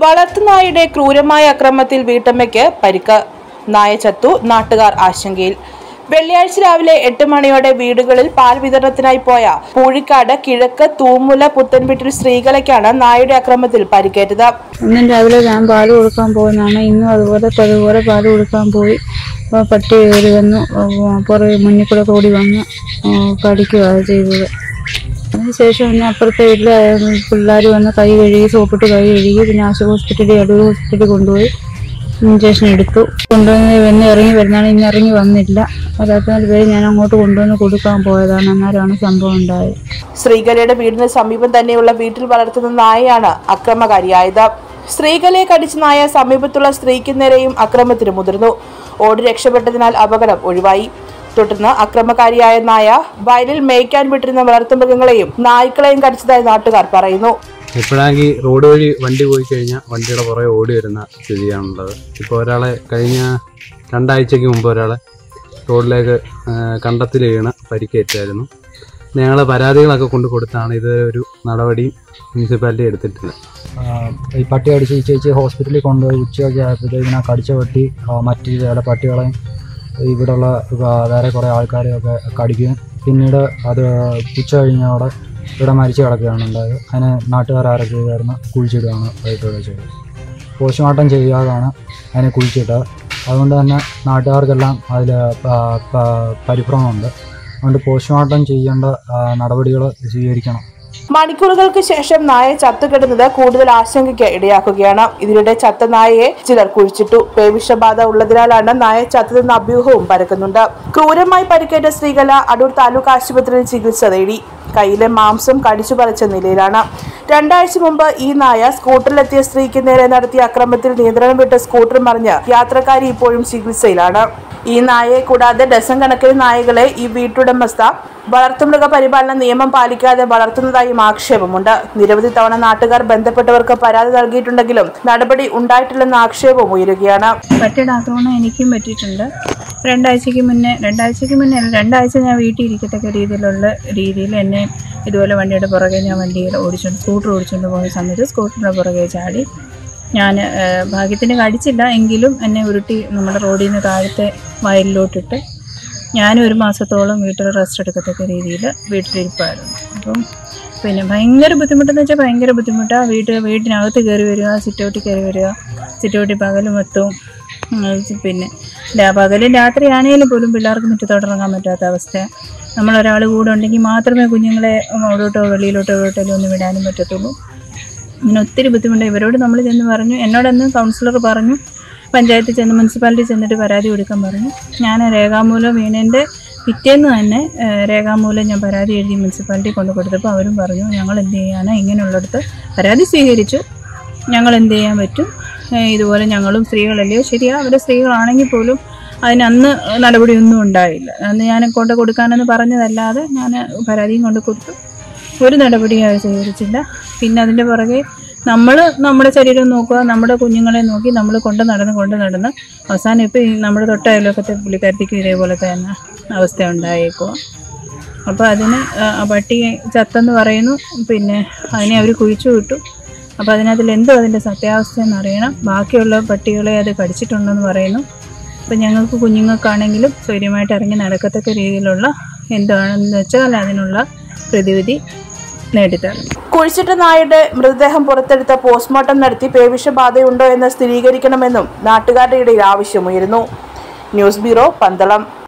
വളർത്തുനായയുടെ ക്രൂരമായ അക്രമത്തിൽ വീട്ടമ്മയ്ക്ക് പരിക്ക് നായ ചത്തു നാട്ടുകാർ ആശങ്കയിൽ വെള്ളിയാഴ്ച രാവിലെ എട്ട് മണിയോടെ വീടുകളിൽ പാൽ വിതരണത്തിനായി പോയ പൂഴിക്കാട് കിഴക്ക് തൂമുല പുത്തൻവീട്ടിൽ സ്ത്രീകളയ്ക്കാണ് നായയുടെ അക്രമത്തിൽ പരിക്കേറ്റത് ഇന്നും രാവിലെ ഞാൻ പാല് കൊടുക്കാൻ പോകുന്നതാണ് ഇന്നും അതുപോലെ പതുപോലെ പാല് കൊടുക്കാൻ പോയി അപ്പോൾ പട്ടി കയറി വന്നു പുറകെ മുന്നിൽ കൂടെ ഓടി വന്ന് കടിക്കുകയാണ് ചെയ്തത് അതിനുശേഷം പിന്നെ അപ്പുറത്തെ വീട്ടിലെ പിള്ളേർ വന്ന് കൈ കഴുകി സോപ്പിട്ട് കൈ കഴുകി പിന്നെ ആശുപത്രി ഹോസ്പിറ്റലിൽ അടൂർ ഹോസ്പിറ്റലിൽ കൊണ്ടുപോയി ഇഞ്ചക്ഷൻ എടുത്തു കൊണ്ടുവന്ന് വന്ന് ഇറങ്ങി വരുന്നതാണ് ഇന്ന് ഇറങ്ങി വന്നില്ല പതിനാല് പേര് ഞാൻ അങ്ങോട്ട് കൊണ്ടുവന്ന് കൊടുക്കാൻ പോയതാണ് അന്നേരമാണ് സംഭവം ഉണ്ടായത് ശ്രീകലയുടെ വീടിന് സമീപം തന്നെയുള്ള വീട്ടിൽ വളർത്തുന്ന നായയാണ് അക്രമകാരിയായത് സ്ത്രീകളെ കടിച്ച നായ സമീപത്തുള്ള സ്ത്രീക്ക് നേരെയും അക്രമത്തിന് മുതിർന്നു ഓടി രക്ഷപ്പെട്ടതിനാൽ അപകടം ഒഴിവായി തുടർന്ന് അക്രമകാരിയായ നായ വയലിൽ മേയ്ക്കാൻ വിട്ടിരുന്ന വളർത്തുമൃഗങ്ങളെയും നായ്ക്കളെയും കടിച്ചതായി നാട്ടുകാർ പറയുന്നു ഇപ്പോഴാണെങ്കിൽ റോഡ് വഴി വണ്ടി പോയി കഴിഞ്ഞാൽ വണ്ടിയുടെ പുറകെ ഓടി വരുന്ന സ്ഥിതിയാണുള്ളത് ഇപ്പോൾ ഒരാളെ കഴിഞ്ഞ രണ്ടാഴ്ചയ്ക്ക് മുമ്പ് ഒരാളെ റോഡിലേക്ക് ആ, കണ്ടത്തിൽ വീണ് പരിക്കേറ്റായിരുന്നു ഞങ്ങൾ പരാതികളൊക്കെ കൊണ്ട് കൊടുത്താണ് ഇതുവരെ ഒരു നടപടിയും മുനിസിപ്പാലിറ്റി എടുത്തിട്ടില്ല ആ, ഈ പട്ടി കടിച്ച് ഈ ചേച്ചി ഹോസ്പിറ്റലിൽ കൊണ്ടുപോയി ഉച്ചയൊക്കെ ആയപ്പോഴത്തേക്കിന് ആ കടിച്ച പട്ടി ആ, മറ്റ് ചില പട്ടികളെയും ഇവിടെയുള്ള ആ, വേറെ കുറേ ആൾക്കാരെയൊക്കെ കടിക്കുകയും പിന്നീട് അത് ഉച്ച കഴിഞ്ഞോടെ ഇവിടെ മരിച്ചു കിടക്കുകയാണ് ഉണ്ടായത് അതിനെ നാട്ടുകാരൊക്കെ ചേർന്ന് കുഴിച്ചിടുകയാണ് വൈകിട്ട് ചെയ്തത് പോസ്റ്റ്മോർട്ടം ചെയ്യാതാണ് അതിനെ കുഴിച്ചിട്ടത് അതുകൊണ്ട് തന്നെ നാട്ടുകാർക്കെല്ലാം അതിൽ പരിഭ്രമമുണ്ട് അതുകൊണ്ട് പോസ്റ്റ്മോർട്ടം ചെയ്യേണ്ട നടപടികൾ സ്വീകരിക്കണം മണിക്കൂറുകൾക്ക് ശേഷം നായ ചത്തുകിടന്നത് കൂടുതൽ ആശങ്കയ്ക്ക് ഇടയാക്കുകയാണ് ഇതിനിടെ ചത്ത നായയെ ചിലർ കുഴിച്ചിട്ടു പേവിഷബാധ ഉള്ളതിനാലാണ് നായ ചത്തതെന്ന അഭ്യൂഹവും പരക്കുന്നുണ്ട് ക്രൂരമായി പരിക്കേറ്റ സ്ത്രീകല അടൂർ താലൂക്ക് ആശുപത്രിയിൽ ചികിത്സ തേടി കയ്യിലെ മാംസം കടിച്ചു പറിച്ച നിലയിലാണ് രണ്ടാഴ്ച മുമ്പ് ഈ നായ സ്കൂട്ടറിലെത്തിയ സ്ത്രീക്ക് നേരെ നടത്തിയ അക്രമത്തിൽ നിയന്ത്രണം വിട്ട സ്കൂട്ടർ മറിഞ്ഞ് യാത്രക്കാരി ഇപ്പോഴും ചികിത്സയിലാണ് ഈ നായയെ കൂടാതെ ഡസൻ കണക്കിന് നായകളെ ഈ വീട്ടുടമസ്ഥ വളർത്തുമൃഗ പരിപാലന നിയമം പാലിക്കാതെ വളർത്തുന്നതായും ആക്ഷേപമുണ്ട് നിരവധി തവണ നാട്ടുകാർ ബന്ധപ്പെട്ടവർക്ക് പരാതി നൽകിയിട്ടുണ്ടെങ്കിലും നടപടി ഉണ്ടായിട്ടില്ലെന്ന ആക്ഷേപവും ഉയരുകയാണ് പട്ടിയുടെ ആക്രമണം എനിക്കും പറ്റിയിട്ടുണ്ട് രണ്ടാഴ്ചയ്ക്ക് മുന്നേ രണ്ടാഴ്ചയ്ക്ക് മുന്നേ അല്ല രണ്ടാഴ്ച ഞാൻ വീട്ടിൽ ഇരിക്കത്തക്ക രീതിയിലുള്ള രീതിയിൽ എന്നെ ഇതുപോലെ വണ്ടിയുടെ പുറകെ ഞാൻ വണ്ടിയിൽ ഓടിച്ചുകൊണ്ട് സ്കൂട്ടർ ഓടിച്ചുകൊണ്ട് പോകുന്ന സമയത്ത് സ്കൂട്ടറിൻ്റെ പുറകെ ചാടി ഞാൻ ഏഹ്, ഭാഗ്യത്തിന് കടിച്ചില്ല എങ്കിലും എന്നെ ഉരുട്ടി നമ്മുടെ റോഡിൽ നിന്ന് താഴത്തെ വയലിലോട്ടിട്ട് ഞാനും ഒരു മാസത്തോളം വീട്ടിൽ റെസ്റ്റ് എടുക്കത്തക്ക രീതിയിൽ വീട്ടിലിരിപ്പായിരുന്നു അപ്പം പിന്നെ ഭയങ്കര ബുദ്ധിമുട്ടെന്ന് വെച്ചാൽ ഭയങ്കര ബുദ്ധിമുട്ടാണ് വീട്ട് വീട്ടിനകത്ത് കയറി വരിക സിറ്റൗട്ടിൽ കയറി വരിക സിറ്റൗട്ടിൽ പകൽ മൊത്തവും ഉം, പിന്നെ രാ- പകലും രാത്രിയാണെങ്കിലും പോലും പിള്ളേർക്ക് മുറ്റത്തോട്ടിറങ്ങാൻ പറ്റാത്ത അവസ്ഥ നമ്മളൊരാൾ കൂടെ ഉണ്ടെങ്കിൽ മാത്രമേ കുഞ്ഞുങ്ങളെ അവിടോട്ടോ വെളിയിലോട്ടോ എവിടോട്ടോ ഒന്നും വിടാനും പറ്റത്തുള്ളൂ ഇങ്ങനെ ഒത്തിരി ബുദ്ധിമുട്ട് ഇവരോട് നമ്മൾ ചെന്ന് പറഞ്ഞു എന്നോടന്ന് കൗൺസിലർ പറഞ്ഞു പഞ്ചായത്തിൽ ചെന്ന് മുനിസിപ്പാലിറ്റി ചെന്നിട്ട് പരാതി കൊടുക്കാൻ പറഞ്ഞു ഞാൻ രേഖാമൂലം വീണേൻ്റെ പിറ്റേന്ന് തന്നെ ഏഹ്, രേഖാമൂലം ഞാൻ പരാതി എഴുതി മുനിസിപ്പാലിറ്റി കൊണ്ട് കൊടുത്തപ്പോൾ അവരും പറഞ്ഞു ഞങ്ങൾ എന്ത് ചെയ്യാനാണ് ഇങ്ങനെയുള്ളിടത്ത് പരാതി സ്വീകരിച്ചു ഞങ്ങൾ എന്ത് ചെയ്യാൻ പറ്റും ഏഹ്, ഇതുപോലെ ഞങ്ങളും സ്ത്രീകളല്ലയോ ശരിയാ അവരെ സ്ത്രീകളാണെങ്കിൽ പോലും അതിന് അന്ന് നടപടിയൊന്നും ഉണ്ടായില്ല അന്ന് ഞാൻ കൊണ്ട് കൊടുക്കാനെന്ന് പറഞ്ഞതല്ലാതെ ഞാൻ പരാതിയും കൊണ്ട് കൊടുത്തു ഒരു നടപടിയും അവർ സ്വീകരിച്ചില്ല പിന്നെ അതിൻ്റെ പുറകെ നമ്മൾ നമ്മുടെ ശരീരം നോക്കുക നമ്മുടെ കുഞ്ഞുങ്ങളെ നോക്കി നമ്മൾ കൊണ്ട് നടന്ന് കൊണ്ട് നടന്ന് അവസാനം ഇപ്പോൾ ഈ നമ്മുടെ തൊട്ട അയൽവക്കത്തെ പുള്ളിക്കാരത്തിക്കും ഇതേപോലെ തന്നെ അവസ്ഥ ഉണ്ടായേക്കുക അപ്പോൾ അതിന് ആ, ആ പട്ടി ചത്തെന്ന് പറയുന്നു പിന്നെ അതിനെ അവർ കുഴിച്ചു വിട്ടു അപ്പോൾ അതിനകത്തിൽ എന്തോ അതിൻ്റെ സത്യാവസ്ഥ എന്ന് അറിയണം ബാക്കിയുള്ള പട്ടികളെ അത് കടിച്ചിട്ടുണ്ടെന്ന് പറയുന്നു അപ്പം ഞങ്ങൾക്ക് കുഞ്ഞുങ്ങൾക്കാണെങ്കിലും സ്വൈര്യമായിട്ട് ഇറങ്ങി നടക്കത്തക്ക രീതിയിലുള്ള എന്താണെന്ന് വെച്ചാൽ അതിനുള്ള പ്രതിവിധി നേടിത്തരണം കുഴിച്ചിട്ട നായയുടെ മൃതദേഹം പുറത്തെടുത്ത പോസ്റ്റ്മോർട്ടം നടത്തി പേവിഷബാധയുണ്ടോ എന്ന് സ്ഥിരീകരിക്കണമെന്നും നാട്ടുകാരുടെ ഇടയിൽ ആവശ്യമുയരുന്നു ന്യൂസ് ബ്യൂറോ പന്തളം